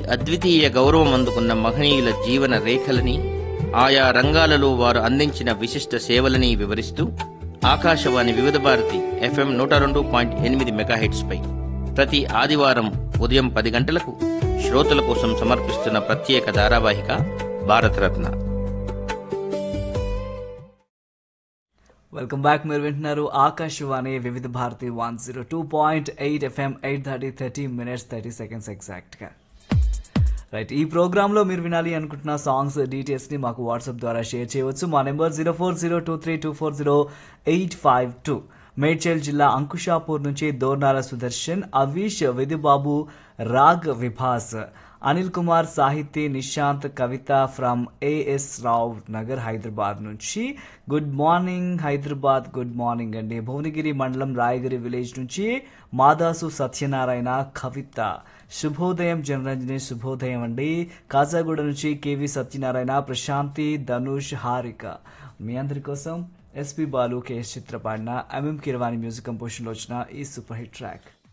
అద్వితీయ గౌరవం అందుకున్న మహనీయుల జీవన రేఖలని ఆయా రంగాలలో వారు అందించిన విశిష్ట సేవలని వివరిస్తూ ఆకాశవాణి వివిధ భారతి ఎఫ్ఎం నూట రెండు పాయింట్ ఎనిమిది మెగాహెట్స్ పై ప్రతి ఆదివారం ఉదయం పది గంటలకు శ్రోతల కోసం సమర్పిస్తున్న ప్రత్యేక ధారావాహిక భారతరత్న వెల్కమ్ బ్యాక్ మీరు వింటున్నారు Akashvani Vividh Bharati one zero two point eight FM eight thirty thirty minutes thirty seconds ఎగ్జాక్ట్గా రైట్ ఈ ప్రోగ్రాంలో మీరు వినాలి అనుకుంటున్న సాంగ్స్ డీటెయిల్స్ని మాకు వాట్సాప్ ద్వారా షేర్ చేయవచ్చు మా number zero four zero two three two four zero eight five two Medchal జిల్లా అంకుషాపూర్ నుంచి దోర్నాల సుదర్శన్ అవీష్ విధుబాబు రాగ్ విభాస్ అనిల్ కుమార్ సాహితీ నిశాంత్ కవిత ఫ్రమ్ ఏఎస్ రావ్ నగర్ హైదరాబాద్ నుంచి good morning Hyderabad good morning అండి భువనగిరి మండలం రాయగిరి విలేజ్ నుంచి మాదాసు సత్యనారాయణ కవిత శుభోదయం జనరంజని శుభోదయం అండి కాజాగూడ నుంచి కేవి సత్యనారాయణ ప్రశాంతి ధనుష్ హారిక మీ అందరి కోసం ఎస్పి బాలు కేఎస్ చిత్ర పాడిన ఎంఎం కిరవాణి మ్యూజిక్ కంపోజిషన్లో వచ్చిన ఈ సూపర్ హిట్ ట్రాక్